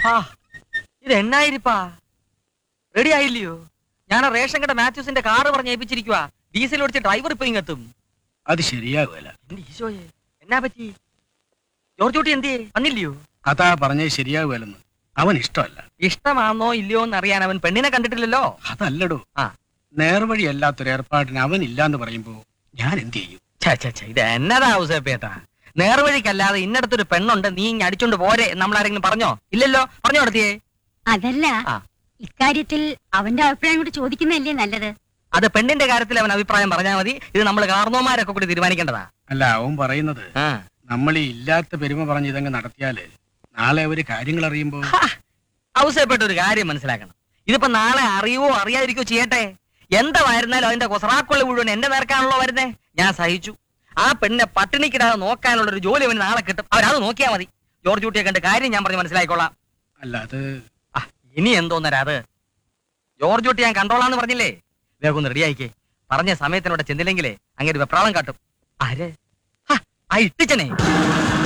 ആ ഇത് എന്നായിരിപ്പാ റെഡി ആയില്ലയോ ഞാൻ ആ റേഷൻ കട മാത്യൂസിന്റെ കാറ് പറഞ്ഞ് ഏൽപ്പിച്ചിരിക്കുക ഡീസൽ ഓടിച്ച ഡ്രൈവർ ഇപ്പൊ ഇങ്ങെത്തും അത് ശരിയാകുമല്ല എന്റെ ഈശോയെ എന്നാ പറ്റി ജോർജ് കുട്ടി എന്തിയേ വന്നില്ലയോ അതാ പറഞ്ഞത് ശരിയാകുമല്ലെന്ന് അവൻ ഇഷ്ടമല്ല ഇഷ്ടമാണോ ഇല്ലയോ എന്ന് അറിയാൻ അവൻ പെണ്ണിനെ കണ്ടിട്ടില്ലല്ലോ അതല്ലടോ ആ. നേർവഴി അല്ലാത്തൊരു ഏർപ്പാടിന് അവൻ ഇല്ലാന്ന് പറയുമ്പോ ഞാൻ എന്ത് ചെയ്യും ഛെ, ഛെ, ഛെ, ഇത് എന്നതാ ഔസേപ്പേട്ടാ നേർവഴിക്കല്ലാതെ ഇന്നടത്തൊരു പെണ്ണുണ്ട് നീ ഇങ്ങ് അടിച്ചോണ്ട് പോരെ നമ്മൾ ആരെങ്കിലും പറഞ്ഞോ ഇല്ലല്ലോ പറഞ്ഞോ നടത്തിയേ അതല്ല ആ. ഇക്കാര്യത്തിൽ അവന്റെ അഭിപ്രായം കൂടി ചോദിക്കുന്നതല്ലേ നല്ലത് അത് പെണ്ണിന്റെ കാര്യത്തിൽ അവൻ അഭിപ്രായം പറഞ്ഞാൽ മതി ഇത് നമ്മൾ കാർന്നോമാരൊക്കെ കൂടി തീരുമാനിക്കേണ്ടതാ അല്ല അവൻ പറയുന്നത് ആ. നമ്മൾ ഈ ഇല്ലാത്ത പെരുമ പറഞ്ഞ് ഇതങ്ങ് നടത്തിയാല് നാളെ അവര് കാര്യങ്ങൾ അറിയുമ്പോ ഔസേപ്പെട്ട ഒരു കാര്യം മനസ്സിലാക്കണം ഇതിപ്പോ നാളെ അറിയുവോ അറിയാതിരിക്കോ ചെയ്യട്ടെ എന്തായിരുന്നാലും അതിന്റെ കൊസറാക്കുള്ള മുഴുവൻ എന്റെ നേർക്കാണല്ലോ വരുന്നേ ഞാൻ സഹിച്ചു ആ പെണ്ണിനെ പട്ടിണിക്കിടാതെ നോക്കാനുള്ള ഒരു ജോലി അവന് നാളെ കിട്ടും അവരത് നോക്കിയാ മതി ജോർജ് കുട്ടിയെ കണ്ട് കാര്യം ഞാൻ പറഞ്ഞ് മനസ്സിലായിക്കോളാം അല്ല അത് ആ, ഇനി എന്തോന്നരാ അത് ജോർജ് കുട്ടി ഞാൻ കണ്ടോളാന്ന് പറഞ്ഞില്ലേ വേഗം ഒന്ന് റെഡിയായിക്കേ പറഞ്ഞ സമയത്തിനോടെ ചെന്നില്ലെങ്കിലേ അങ്ങനെ വെപ്രാളം കാട്ടും ആര് ഹ, ആ ഇട്ടിച്ചനെ